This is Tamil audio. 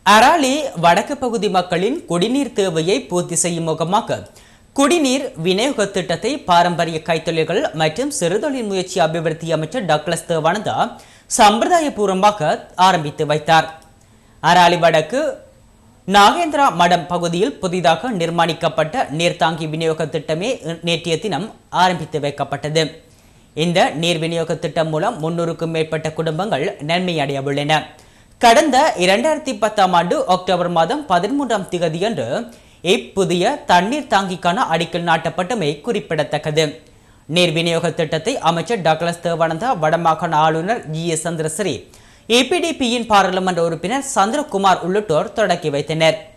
அராலி வடக்கு பகுதி மக்களின் குடிநீர் தேவையை பூர்த்தி செய்யும் முகமாக குடிநீர் விநியோக திட்டத்தை பாரம்பரிய கைத்தொழில்கள் மற்றும் சிறுதொழில் முயற்சி அபிவிருத்தி அமைச்சர் டக்ளஸ் தேவானந்தா சம்பிரதாயபூர்வமாக ஆரம்பித்து வைத்தார் அராலி வடக்கு நாகேந்திரா மடம் பகுதியில் புதிதாக நிர்மாணிக்கப்பட்ட நீர்த்தாங்கி விநியோக திட்டமே நேற்றைய தினம் ஆரம்பித்து வைக்கப்பட்டது இந்த நீர் விநியோக திட்டம் மூலம் முன்னூறுக்கும் மேற்பட்ட குடும்பங்கள் நன்மை அடைய உள்ளன கடந்த இரண்டாயிரத்தி பத்தாம் ஆண்டு அக்டோபர் மாதம் பதிமூன்றாம் திகதியன்று இப்புதிய தண்ணீர் தாங்கிக்கான அடிக்கல் நாட்டப்பட்டமை குறிப்பிடத்தக்கது நீர் விநியோக திட்டத்தை அமைச்சர் டாக்லஸ் தேவானந்தா வடமாகாண ஆளுநர் ஜி எஸ் சந்திரசிறி ஏபிடிபியின் பாராளுமன்ற உறுப்பினர் சந்திரகுமார் உள்ளிட்டோர் தொடக்கி வைத்தனர்